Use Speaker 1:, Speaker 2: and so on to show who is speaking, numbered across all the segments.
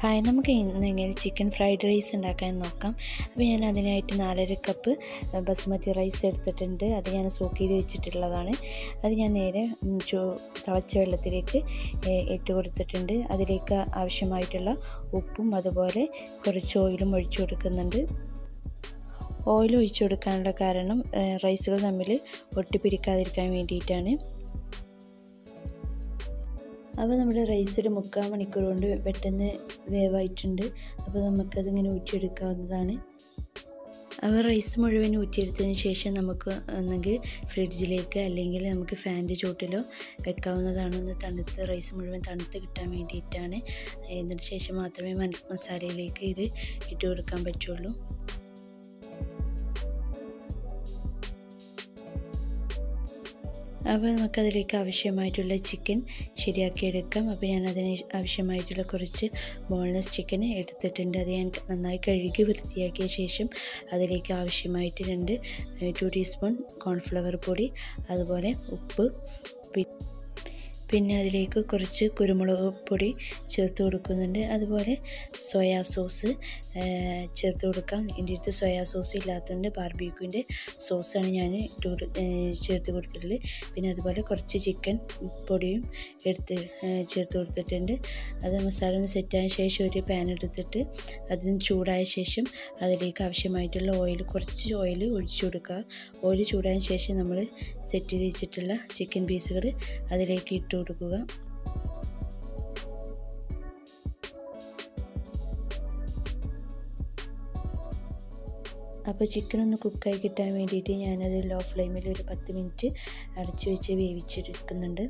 Speaker 1: hi നമുക്ക് ഇന്ന് എങ്ങനെ ചിക്കൻ ഫ്രൈഡ് റൈസ് ഉണ്ടാക്കാൻ നോക്കാം അപ്പോൾ ഞാൻ അതിനായിട്ട് നാലര കപ്പ് ബസുമതി റൈസ് എടുത്തിട്ടുണ്ട് അത് ഞാൻ സോക്ക് ചെയ്ത് വെച്ചിട്ടുള്ളതാണ് അത് ഞാൻ നേരെ ഉം, ചോ തിളച്ച വെള്ളത്തിലേക്ക് ഏ, ഇട്ട് കൊടുത്തിട്ടുണ്ട് അതിലേക്ക് ആവശ്യമായിട്ടുള്ള ഉപ്പും അതുപോലെ കുറച്ച് ഓയിലും ഒഴിച്ചു കൊടുക്കുന്നുണ്ട് ഓയിൽ ഒഴിച്ചു കൊടുക്കാനുള്ള കാരണം ഏ, റൈസുകൾ തമ്മിൽ ഒട്ടിപ്പിടിക്കാതിരിക്കാൻ വേണ്ടിയിട്ടാണ് അപ്പോൾ നമ്മുടെ റൈസ് ഒരു മുക്കാൽ മണിക്കൂർ കൊണ്ട് പെട്ടെന്ന് വേവായിട്ടുണ്ട് അപ്പോൾ നമുക്കതിങ്ങനെ ഊറ്റിയെടുക്കാവുന്നതാണ് അപ്പോൾ റൈസ് മുഴുവൻ ഊറ്റിയെടുത്തതിന് ശേഷം നമുക്ക് ഒന്നെങ്കിൽ ഫ്രിഡ്ജിലേക്ക് അല്ലെങ്കിൽ നമുക്ക് ഫാൻ്റെ ചോട്ടിലോ വെക്കാവുന്നതാണ് ഒന്ന് തണുത്ത് റൈസ് മുഴുവൻ തണുത്ത് കിട്ടാൻ വേണ്ടിയിട്ടാണ് എന്നിട്ട് ശേഷം മാത്രമേ മ- മസാലയിലേക്ക് ഇത് ഇട്ട് കൊടുക്കാൻ പറ്റുള്ളൂ അപ്പോൾ നമുക്കതിലേക്ക് ആവശ്യമായിട്ടുള്ള ചിക്കൻ ശരിയാക്കി എടുക്കാം അപ്പോൾ ഞാൻ അതിന് ആവശ്യമായിട്ടുള്ള കുറച്ച് ബോൺലെസ് ചിക്കൻ എടുത്തിട്ടുണ്ട് അത് ഞാൻ നന്നായി കഴുകി വൃത്തിയാക്കിയ ശേഷം അതിലേക്ക് ആവശ്യമായിട്ട് രണ്ട് ടു ടീസ്പൂൺ കോൺഫ്ലവർ പൊടി അതുപോലെ ഉപ്പ് പി- പിന്നെ അതിലേക്ക് കുറച്ച് കുരുമുളക് പൊടി ചേർത്ത് കൊടുക്കുന്നുണ്ട് അതുപോലെ സോയാ സോസ് ചേർത്ത് കൊടുക്കാം എൻ്റെ അടുത്ത് സോയാ സോസ് ഇല്ലാത്തതുകൊണ്ട് ബാർബിക്യൂവിൻ്റെ സോസാണ് ഞാൻ ഇട്ട് കൊടു ഏഹ് ചേർത്ത് കൊടുത്തിട്ടുള്ളത് പിന്നെ അതുപോലെ കുറച്ച് ചിക്കൻ പൊടിയും എടുത്ത് ഏഹ് ചേർത്ത് കൊടുത്തിട്ടുണ്ട് അത് മസാല ഒന്ന് സെറ്റായ ശേഷം ഒരു പാൻ എടുത്തിട്ട് അതിന് ചൂടായ ശേഷം അതിലേക്ക് ആവശ്യമായിട്ടുള്ള ഓയിൽ കുറച്ച് ഓയിൽ ഒഴിച്ചു കൊടുക്കുക ഓയിൽ ചൂടായ ശേഷം നമ്മൾ സെറ്റ് ചെയ്ത് വെച്ചിട്ടുള്ള ചിക്കൻ പീസുകൾ അതിലേക്ക് ഇട്ട് കൊടുക്കുക അപ്പോൾ ചിക്കൻ ഒന്ന് കുക്കായി കിട്ടാൻ വേണ്ടിയിട്ട് ഞാനത് ലോ ഫ്ലെയിമിൽ ഒരു പത്ത് മിനിറ്റ് അടച്ചു വെച്ച് വേവിച്ചെടുക്കുന്നുണ്ട്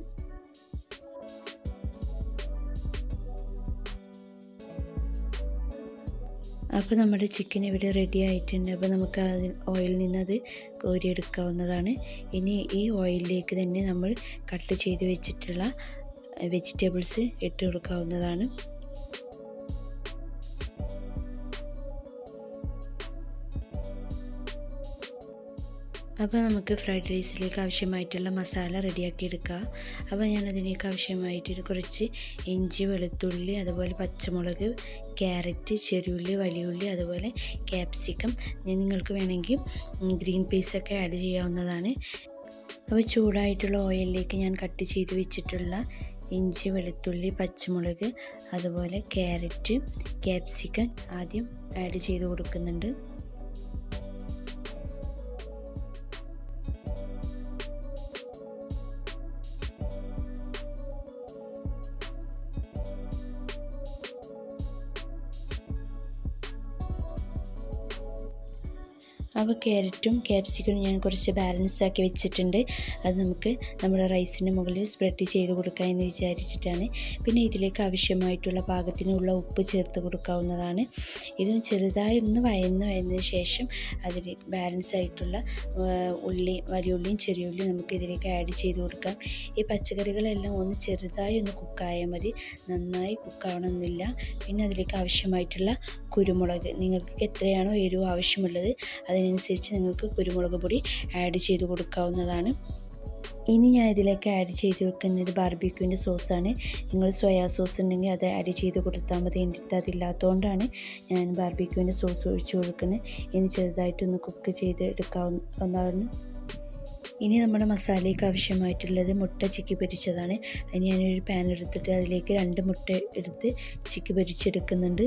Speaker 1: അപ്പോൾ നമ്മുടെ ചിക്കൻ ഇവിടെ റെഡി ആയിട്ടുണ്ട് അപ്പോൾ നമുക്ക് അതിൽ ഓയിലിൽ നിന്നത് കോരിയെടുക്കാവുന്നതാണ് ഇനി ഈ ഓയിലിലേക്ക് തന്നെ നമ്മൾ കട്ട് ചെയ്ത് വെച്ചിട്ടുള്ള വെജിറ്റബിൾസ് ഇട്ട് കൊടുക്കാവുന്നതാണ് അപ്പോൾ നമുക്ക് ഫ്രൈഡ് റൈസിലേക്ക് ആവശ്യമായിട്ടുള്ള മസാല റെഡിയാക്കി എടുക്കുക അപ്പോൾ ഞാൻ അതിലേക്ക് ആവശ്യമായിട്ട് കുറച്ച് ഇഞ്ചി വെളുത്തുള്ളി അതുപോലെ പച്ചമുളക് ക്യാരറ്റ് ചെറിയുള്ളി വലിയുള്ളി അതുപോലെ ക്യാപ്സിക്കം നിങ്ങൾക്ക് വേണമെങ്കിൽ ഗ്രീൻ പീസൊക്കെ ആഡ് ചെയ്യാവുന്നതാണ് അപ്പോൾ ചൂടായിട്ടുള്ള ഓയിലിലേക്ക് ഞാൻ കട്ട് ചെയ്ത് വെച്ചിട്ടുള്ള ഇഞ്ചി വെളുത്തുള്ളി പച്ചമുളക് അതുപോലെ ക്യാരറ്റ് ക്യാപ്സിക്കം ആദ്യം ആഡ് ചെയ്ത് കൊടുക്കുന്നുണ്ട് അപ്പോൾ ക്യാരറ്റും ക്യാപ്സിക്കനും ഞാൻ കുറച്ച് ബാലൻസ് ആക്കി വെച്ചിട്ടുണ്ട് അത് നമുക്ക് നമ്മുടെ റൈസിൻ്റെ മുകളിൽ സ്പ്രെഡ് ചെയ്ത് കൊടുക്കാം എന്ന് വിചാരിച്ചിട്ടാണ് പിന്നെ ഇതിലേക്ക് ആവശ്യമായിട്ടുള്ള പാകത്തിനുള്ള ഉപ്പ് ചേർത്ത് കൊടുക്കാവുന്നതാണ് ഇത് ചെറുതായി ഒന്ന് വയന്ന് വയന്നതിന് ശേഷം അതിലേക്ക് ബാലൻസ് ആയിട്ടുള്ള ആ, ഉള്ളി വലിയുള്ളിയും ചെറിയുള്ളിയും നമുക്ക് ഇതിലേക്ക് ആഡ് ചെയ്ത് കൊടുക്കാം ഈ പച്ചക്കറികളെല്ലാം ഒന്ന് ചെറുതായി ഒന്ന് കുക്കായാൽ മതി നന്നായി കുക്കാവണമെന്നില്ല പിന്നെ അതിലേക്ക് ആവശ്യമായിട്ടുള്ള കുരുമുളക് നിങ്ങൾക്ക് എത്രയാണോ എരിവ് ആവശ്യമുള്ളത് അതിനനുസരിച്ച് നിങ്ങൾക്ക് കുരുമുളക് പൊടി ആഡ് ചെയ്ത് കൊടുക്കാവുന്നതാണ് ഇനി ഞാൻ ഇതിലേക്ക് ആഡ് ചെയ്ത് വെക്കുന്നത് ബാർബിക്യൂവിൻ്റെ സോസാണ് നിങ്ങൾ സോയാ സോസ് ഉണ്ടെങ്കിൽ അത് ആഡ് ചെയ്ത് കൊടുത്താൽ മതി എൻ്റെ അടുത്ത് അതില്ലാത്തതുകൊണ്ടാണ് ഞാൻ ബാർബിക്യൂവിൻ്റെ സോസ് ഒഴിച്ച് കൊടുക്കുന്നത് ഇനി ചെറുതായിട്ടൊന്ന് കുക്ക് ചെയ്ത് എടുക്കാവുന്നതാണ് ഇനി നമ്മുടെ മസാലയ്ക്ക് ആവശ്യമായിട്ടുള്ളത് മുട്ട ചിക്കി പൊരിച്ചതാണ് അതിന് ഞാനൊരു പാൻ എടുത്തിട്ട് അതിലേക്ക് രണ്ട് മുട്ട എടുത്ത് ചിക്കി പൊരിച്ചെടുക്കുന്നുണ്ട്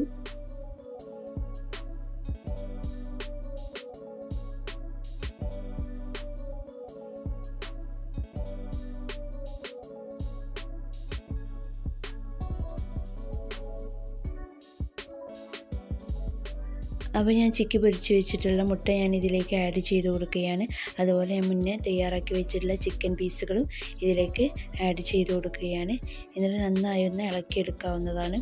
Speaker 1: അപ്പോൾ ഞാൻ ചിക്കി പൊരിച്ച് വെച്ചിട്ടുള്ള മുട്ട ഞാൻ ഇതിലേക്ക് ആഡ് ചെയ്ത് കൊടുക്കുകയാണ് അതുപോലെ ഞാൻ മുന്നേ തയ്യാറാക്കി വെച്ചിട്ടുള്ള ചിക്കൻ പീസുകളും ഇതിലേക്ക് ആഡ് ചെയ്ത് കൊടുക്കുകയാണ് എന്നിട്ട് നന്നായി ഒന്ന് ഇളക്കിയെടുക്കാവുന്നതാണ്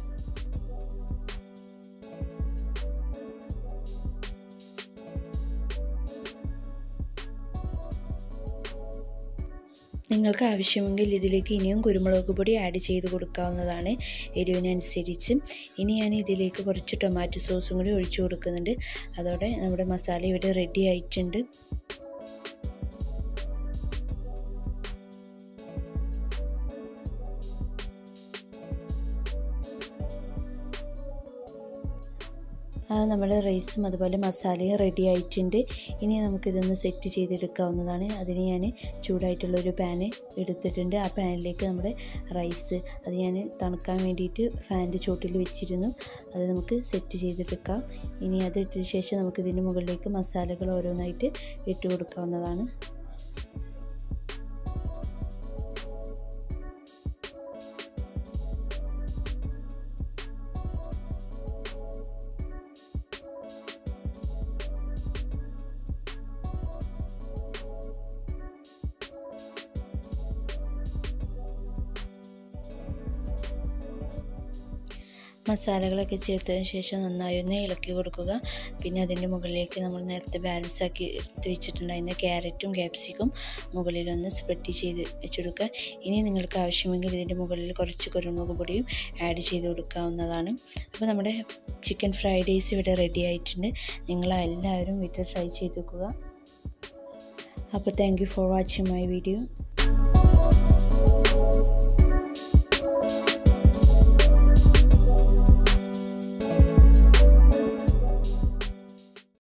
Speaker 1: നിങ്ങൾക്ക് ആവശ്യമെങ്കിൽ ഇതിലേക്ക് ഇനിയും കുരുമുളക് പൊടി ആഡ് ചെയ്ത് കൊടുക്കാവുന്നതാണ് എരിവിനനുസരിച്ച് ഇനി ഞാൻ ഇതിലേക്ക് കുറച്ച് ടൊമാറ്റോ സോസും കൂടി ഒഴിച്ചു കൊടുക്കുന്നുണ്ട് അതോടെ നമ്മുടെ മസാല ഇവിടെ റെഡി ആയിട്ടുണ്ട് നമ്മുടെ റൈസും അതുപോലെ മസാലയും റെഡി ആയിട്ടുണ്ട് ഇനി നമുക്കിതൊന്ന് സെറ്റ് ചെയ്തെടുക്കാവുന്നതാണ് അതിന് ഞാൻ ചൂടായിട്ടുള്ള ഒരു പാന് എടുത്തിട്ടുണ്ട് ആ പാനിലേക്ക് നമ്മുടെ റൈസ് അത് ഞാൻ തണുക്കാൻ വേണ്ടിയിട്ട് ഫാനിൻ്റെ ചോട്ടിൽ വെച്ചിരുന്നു അത് നമുക്ക് സെറ്റ് ചെയ്തെടുക്കാം ഇനി അത് ഇട്ട ശേഷം നമുക്ക് ഇതിന് മുകളിലേക്ക് മസാലകൾ ഓരോന്നായിട്ട് ഇട്ട് കൊടുക്കാവുന്നതാണ് മസാലകളൊക്കെ ചേർത്തതിന് ശേഷം നന്നായി ഒന്ന് ഇളക്കി കൊടുക്കുക പിന്നെ അതിൻ്റെ മുകളിലേക്ക് നമ്മൾ നേരത്തെ ബാലൻസ് ആക്കി എടുത്ത് വെച്ചിട്ടുണ്ടായിരുന്ന ക്യാരറ്റും ക്യാപ്സിക്കും മുകളിലൊന്ന് സ്പ്രെഡ് ചെയ്ത് വെച്ചെടുക്കുക ഇനി നിങ്ങൾക്ക് ആവശ്യമെങ്കിൽ ഇതിൻ്റെ മുകളിൽ കുറച്ച് കുരുമുളക് പൊടിയും ആഡ് ചെയ്ത് കൊടുക്കാവുന്നതാണ് അപ്പോൾ നമ്മുടെ ചിക്കൻ ഫ്രൈഡ് റൈസ് ഇവിടെ റെഡി ആയിട്ടുണ്ട് നിങ്ങൾ എല്ലാവരും വീട്ടിൽ ട്രൈ ചെയ്ത് നോക്കുക അപ്പോൾ thank you for watching my video